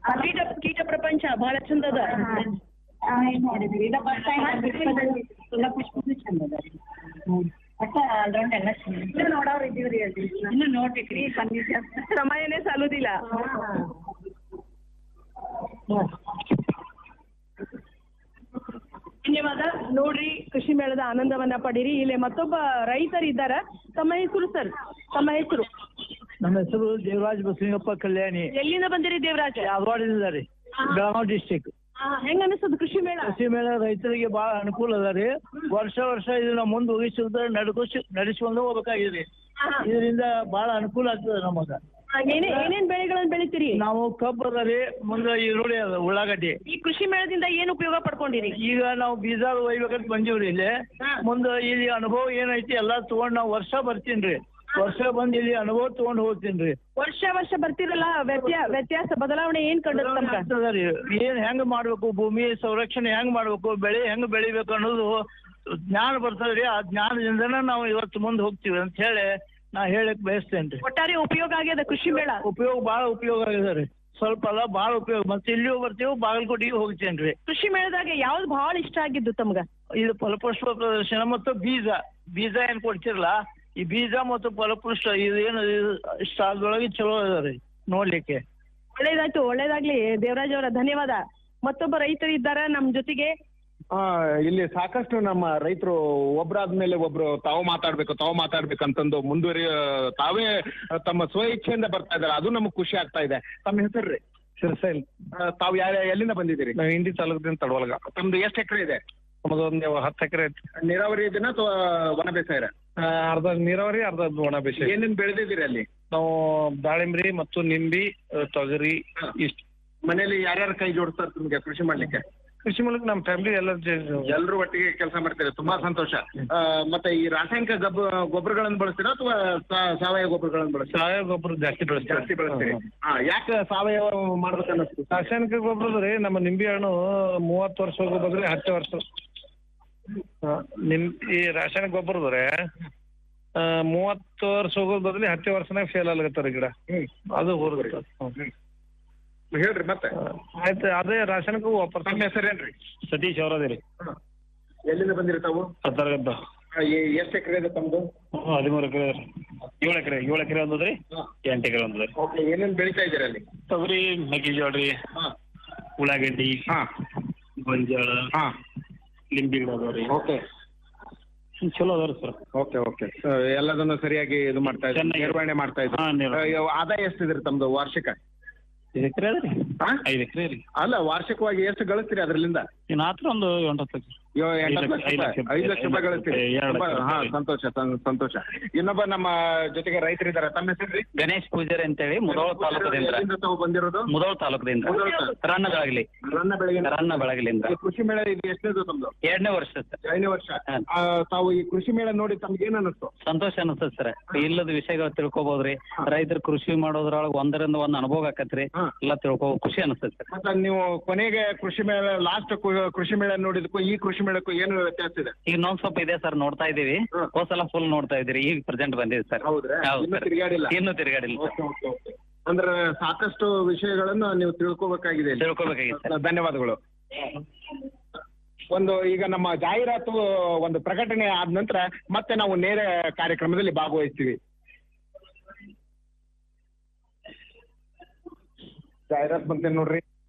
ಕೀಟ ಕೀಟ ಪ್ರಪಂಚ ಬಹಳ ಚಂದ ಅದ ನೋಡಿದ್ರಿ ಇದು ಬಸ್ ಎಲ್ಲ ಪುಷ್ಪನು ಚಂದ ಅದ ರೀ ಹ್ಮ್ ಒಟ್ಟ ಆಲ್ರೌಂಡ್ ಎಲ್ಲ ಚಂದ ಇನ್ನು ನೋಡೋರು ಇದೀವ್ರಿ ಅಲ್ಲಿ ಇನ್ನು ನೋಡ್ಬೇಕ್ರಿ ಖಂಡಿತ ಸಮಯನೇ ಸಾಲುದಿಲ್ಲ ಧನ್ಯವಾದ ನೋಡ್ರಿ ಕೃಷಿ ಮೇಳದ ಆನಂದವನ್ನ ಪಡೀರಿ ಇಲ್ಲಿ ಮತ್ತೊಬ್ಬ ರೈತರಿದ್ದಾರ ತಮ್ಮ ಹೆಸರು ಸರ್ ತಮ್ಮ ಹೆಸರು ನಮ್ಮ ಹೆಸರು ದೇವರಾಜ್ ಬಸಲಿಂಗಪ್ಪ ಕಲ್ಯಾಣಿ ಎಲ್ಲಿಂದ ಬಂದಿರಿ ದೇವರಾಜ ಯಾದವಾಡದಿಂದ ರೀ ಬೆಳಗಾವಿ ಡಿಸ್ಟಿಕ್ ಹೆಂಗ ಅನಿಸ್ತದ ಕೃಷಿ ಮೇಳ ಕೃಷಿ ಮೇಳ ರೈತರಿಗೆ ಬಹಳ ಅನುಕೂಲ ಅದ ರೀ ವರ್ಷ ವರ್ಷ ಇದನ್ನ ಮುಂದೆ ಹೋಗಿಸಿದ ನಡ್ಕೋಸಿ ನಡೆಸ್ಕೊಂಡು ಹೋಗ್ಬೇಕಾಗಿದೆ ಇದರಿಂದ ಬಹಳ ಅನುಕೂಲ ಆಗ್ತದೆ ನಮಗ ಏನೇ ಏನೇನ್ ಬೆಳೆಗಳನ್ನ ಬೆಳಿತೀರಿ ನಾವು ಕಬ್ಬು ಅದ ರೀ ಮುಂದೆ ಈರುಳ್ಳಿ ಅದ ಉಳ್ಳಾಗಡ್ಡಿ ಈ ಕೃಷಿ ಮೇಳದಿಂದ ಏನ್ ಉಪಯೋಗ ಪಡ್ಕೊಂಡಿರಿ ಈಗ ನಾವು ಬೀಜ ಒಯ್ಬೇಕಂತ ಬಂದೀವ್ರಿ ಇಲ್ಲಿ ಮುಂದೆ ಇಲ್ಲಿ ಅನುಭವ ಏನೈತಿ ಎಲ್ಲಾ ತಗೊಂಡ್ ನಾವು ವರ್ಷ ಬರ್ತೀನಿ ರೀ ವರ್ಷ ಬಂದ್ ಇಲ್ಲಿ ಅನುಭವ ತಗೊಂಡ್ ಹೋಗ್ತೀನಿ ರೀ ವರ್ಷ ವರ್ಷ ಬರ್ತಿರಲ್ಲ ವ್ಯತ್ಯಾ ವ್ಯತ್ಯಾಸ ಬದಲಾವಣೆ ಏನ್ ಕಂಡು ತಮ್ಗ ಆಗ್ತದ ರೀ ಏನ್ ಹೆಂಗ್ ಮಾಡ್ಬೇಕು ಭೂಮಿ ಸಂರಕ್ಷಣೆ ಹೆಂಗ್ ಮಾಡ್ಬೇಕು ಬೆಳೆ ಹೆಂಗ್ ಬೆಳಿಬೇಕು ಅನ್ನೋದು ಜ್ಞಾನ ಬರ್ತದೆ ರೀ ಆ ಜ್ಞಾನದಿಂದನೇ ನಾವು ಇವತ್ತು ಮುಂದೆ ಹೋಗ್ತೀವಿ ಅಂತ ಹೇಳಿ ನಾ ಹೇಳಕ್ ಬಯಸ್ತೇನೆ ರೀ ಒಟ್ಟಾರೆ ಉಪಯೋಗ ಆಗ್ಯದ ಕೃಷಿ ಮೇಳ ಉಪಯೋಗ ಭಾಳ ಉಪಯೋಗ ಆಗಿದೆ ರೀ ಸ್ವಲ್ಪ ಅಲ್ಲ ಭಾಳ ಉಪಯೋಗ ಮತ್ತೆ ಇಲ್ಲಿಯೂ ಬರ್ತೀವಿ ಬಾಗಲಕೋಟೆಗೆ ಹೋಗ್ತೇನೆ ರೀ ಕೃಷಿ ಮೇಳದಾಗ ಯಾವ್ದು ಬಹಳ ಇಷ್ಟ ಆಗಿದ್ದು ತಮ್ಗ ಇದು ಫಲಪುಷ್ಪ ಪ್ರದರ್ಶನ ಮತ್ತು ಬೀಜ ಬೀಜ ಏನ್ ಕೊಡ್ತಿರಲ್ಲ ಈ ಬೀಜ ಮತ್ತು ಫಲಪುಷ್ಪ ಇದು ಏನು ಸ್ಟಾಲ್ದೊಳಗೆ ಚಲೋ ಅದ ರೀ ನೋಡ್ಲಿಕ್ಕೆ ಒಳ್ಳೇದಾಯ್ತು ಒಳ್ಳೇದಾಗ್ಲಿ ದೇವರಾಜ್ ಅವರ ಧನ್ಯವಾದ ಮತ್ತೊಬ್ಬ ರೈತರು ಇದ್ದಾರ ನಮ್ ಜೊತೆಗೆ ಆ, ಇಲ್ಲಿ ಸಾಕಷ್ಟು ನಮ್ಮ ರೈತರು ಒಬ್ರಾದ್ಮೇಲೆ ಒಬ್ರು ತಾವು ಮಾತಾಡ್ಬೇಕು ತಾವು ಮಾತಾಡ್ಬೇಕಂತಂದು ಮುಂದುವರಿ ತಾವೇ ತಮ್ಮ ಸ್ವ ಇಚ್ಛೆಯಿಂದ ಬರ್ತಾ ಇದಾರೆ ಅದು ನಮಗೆ ಖುಷಿ ಆಗ್ತಾ ಇದೆ ತಮ್ಮ ಹೆಸರು ರೀ ಶಿರ್ಸೈಲ್ ತಾವು ಯಾರ ಎಲ್ಲಿಂದ ಬಂದಿದ್ದೀರಿ ನಾವು ಇಂಡಿ ತಾಲೂಕದಿಂದ ತಡವಲ್ಗ ತಮ್ದು ಎಷ್ಟು ಎಕರೆ ಇದೆ ನಮ್ಮದೊಂದು ಹತ್ತು ಎಕರೆ ಐತಿ ನೀರಾವರಿ ಇದನ್ನ ಅಥವಾ ವನ ಬೇಸಾಯ ಆ, ಅರ್ಧ ನೀರಾವರಿ ಅರ್ಧ ಒಣ ಬೇಸಾಯ ಏನೇನ್ ಬೆಳೆದಿದ್ದೀರಿ ಅಲ್ಲಿ ನಾವು ದಾಳಿಂಬ್ರಿ ಮತ್ತು ನಿಂಬಿ ಆ, ತೊಗರಿ ಇಷ್ಟ ಮನೇಲಿ ಯಾರ್ಯಾರು ಕೈ ಜೋಡಿಸ್ತಾರೆ ನಿಮ್ಗೆ ಕೃಷಿ ಮಾಡ್ಲಿಕ್ಕೆ ಕೃಷಿ ಮೂಲಕ ನಮ್ಮ ಫ್ಯಾಮಿಲಿ ಎಲ್ಲ ಎಲ್ಲರೂ ಒಟ್ಟಿಗೆ ಕೆಲಸ ಮಾಡ್ತಾರೆ ತುಂಬಾ ಸಂತೋಷ ಆ, ಮತ್ತೆ ಈ ರಾಸಾಯನಿಕ ಗಬ್ಬ ಗೊಬ್ಬರಗಳನ್ನು ಬಳಸ್ತೀರಾ ಅಥವಾ ಸಾ- ಸಾವಯವ ಗೊಬ್ಬರಗಳನ್ನು ಬಳಸ್ತೀರಾ ಸಾವಯವ ಗೊಬ್ಬರ ಜಾಸ್ತಿ ಬೆಳೆಸ್ತೀವಿ ಜಾಸ್ತಿ ಬಳಸ್ತೀರಿ ಹಾ ಯಾಕೆ ಸಾವಯವ ಮಾಡ್ಬೇಕನ್ನಿಸ್ತು ರಾಸಾಯನಿಕ ಗೊಬ್ಬರ ರೀ ನಮ್ಮ ನಿಂಬೆ ಹಣ್ಣು ಮೂವತ್ತು ವರ್ಷ ಹೋಗೋ ಬದ್ರಿ ಹತ್ತು ವರ್ಷ ಆ, ನಿಮ್ ಈ ರಾಸಾಯನಿಕ ಗೊಬ್ಬರ ರೀ ಮೂವತ್ತು ವರ್ಷ ಹೋಗೋ ಬದ್ಲಿ ಹತ್ತು ವರ್ಷನಾಗ ಫೇಲ್ ಆಗ್ಲತ್ತಾರ ಗಿಡ ಅದು ಹೋಗುತ್ತೆ ಹೇಳ್ರಿ ಮತ್ತೆ ಆಯ್ತು ಅದೇ ರಾಸಾಯನಿಕ ವಾಪಸ್ ತಮ್ಮ ಹೆಸರೇನ್ರಿ ಸತೀಶ್ ಅವರದೇ ರೀ ಎಲ್ಲಿಂದ ಬಂದಿರಿ ತಾವು ಹತ್ತಾರಗದ್ದ ಎಷ್ಟು ಎಕರೆ ಇದೆ ತಮ್ದು ಹದಿಮೂರು ಎಕರೆ ಏಳು ಎಕರೆ ಏಳು ಎಕರೆ ಒಂದದ ರೀ ಎಂಟು ಎಕರೆ ಒಂದದ ರೀ ಓಕೆ ಏನೇನ್ ಬೆಳಿತಾ ಇದ್ದೀರಾ ಅಲ್ಲಿ ತೊಗರಿ ಮೆಕ್ಕೆಜೋಳ ರೀ ಹಾ ಉಳ್ಳಾಗಡ್ಡಿ ಹಾ ಗೊಂಜಾಳ ಹಾ ಲಿಂಬಿ ಗಿಡ ಅದಾವ ರೀ ಓಕೆ ಚಲೋ ಅದಾವ ಸರ್ ಓಕೆ ಓಕೆ ಎಲ್ಲದನ್ನು ಸರಿಯಾಗಿ ಇದು ಮಾಡ್ತಾ ಇದ್ದೀರಿ ಚೆನ್ನಾಗಿ- ನಿರ್ವಹಣೆ ಮಾಡ್ತಾ ಹಾ, ನಿರ್ವಹಣೆ. ಇದ್ದೀರಿ ಆದಾಯ ಎಷ್ಟಿದ್ರಿ ತಮ್ದು ವಾರ್ಷಿಕ ಐದು ಎಕರೆ ಅದ ರೀ ಹಾ ಐದು ಎಕರೆ ರೀ ಅಲ್ಲ ವಾರ್ಷಿಕವಾಗಿ ಎಷ್ಟು ಗಳಿಸ್ತೀರಿ ಅದರಿಂದ ಇನ್ನು ಆತ್ರ ಒಂದು ಎಂಟು ಹತ್ತು ಯೋ, ಐದು ಎಂಟತ್ತು ಲಕ್ಷ- ಲಕ್ಷ ಐದು ರೂಪಾಯಿ. ಲಕ್ಷ ಐದು ಲಕ್ಷ ರೂಪಾಯಿ ಗಳಿಸ್ತೀರಿ ಎರಡು ತುಂಬಾ- ಲಕ್ಷ ಹಾ ರೂಪಾಯಿ. ಸಂತೋಷ ಸಂ- ಸಂತೋಷ ಇನ್ನೊಬ್ಬ ನಮ್ಮ ಜೊತೆಗೆ ರೈತರಿದ್ದಾರೆ ತಮ್ಮ ಹೆಸರು ಗಣೇಶ್ ಪೂಜಾರಿ ಅಂತೇಳಿ ಮುದೋಳ ತಾಲೂಕದಿಂದ ಎಲ್ಲಿಂದ ತಾವು ಬಂದಿರೋದು ಮುದೋಳ ತಾಲೂಕದಿಂದ ಮುಧೋಳ ತಾಲೂಕು. ರನ್ನ ಬೆಳಗಲಿ ರನ್ನ ಬೆಳಗ್ಗೆ ರನ್ನ ಬೆಳಗಲಿಂದ ಕೃಷಿ ಮೇಳ ಇದು ಎಷ್ಟನೇದು ತಮ್ದು ಎರಡನೇ ವರ್ಷ ಸರ್ ಐದನೇ ವರ್ಷ ಹಾ. ಆ, ತಾವು ಈ ಕೃಷಿ ಮೇಳ ನೋಡಿ ತಮ್ಗೆ ಏನ್ ಅನ್ನಿಸ್ತು ಸಂತೋಷ ಅನಿಸ್ತದೆ ಸರ್ ಇಲ್ಲದ ವಿಷಯಗಳು ತಿಳ್ಕೊಬೋದ್ರಿ ರೈತರು ಕೃಷಿ ಮಾಡೋದ್ರೊಳಗೆ ಒಂದರಿಂದ ಒಂದ್ ಅನುಭವ ಆಕತ್ರಿ ಹಾ. ಎಲ್ಲ ತಿಳ್ಕೊ ಖುಷಿ ಅನಿಸ್ತದೆ ಸರ್ ಮತ್ತೆ ನೀವು ಕೊನೆಗೆ ಕೃಷಿ ಮೇಳ ಲಾಸ್ಟ್ ಕೃಷಿ ಮೇಳ ನೋಡಿದಕ್ಕೂ ಈ ಕೃಷಿ ಮೇಳಕ್ಕೂ ಏನು ವ್ಯತ್ಯಾಸ ಇದೆ ಈಗ ಇನ್ನೊಂದ್ ಸ್ವಲ್ಪ ಇದೆ ಸರ್ ನೋಡ್ತಾ ಇದೀವಿ ಹಾ. ಹೋದ್ ಸಲ ಫುಲ್ ನೋಡ್ತಾ ಇದೀರಿ ಈಗ ಪ್ರೆಸೆಂಟ್ ಬಂದಿದೆ ಸರ್ ಹೌದ್ರಾ? ಹೌದು ಇನ್ನೂ ಸರ್. ತಿರ್ಗಾಡಿಲ್ಲ? ಇನ್ನೂ ತಿರುಗಾಡಿಲ್ಲ ಸರ್ ಓಕೆ ಓಕೆ ಓಕೆ ಅಂದ್ರೆ ಸಾಕಷ್ಟು ವಿಷಯಗಳನ್ನು ನೀವು ತಿಳ್ಕೊಬೇಕಾಗಿದೆ ಇಲ್ಲಿ. ತಿಳ್ಕೊಬೇಕಾಗಿದೆ ಸರ್ ಧನ್ಯವಾದಗಳು ಒಂದು ಈಗ ನಮ್ಮ ಜಾಹೀರಾತು ಒಂದು ಪ್ರಕಟಣೆ ಆದ ನಂತರ ಮತ್ತೆ ನಾವು ನೇರ ಕಾರ್ಯಕ್ರಮದಲ್ಲಿ ಭಾಗವಹಿಸ್ತೀವಿ ಜಾಹೀರಾತು ಬಂತೇನೆ ನೋಡ್ರಿ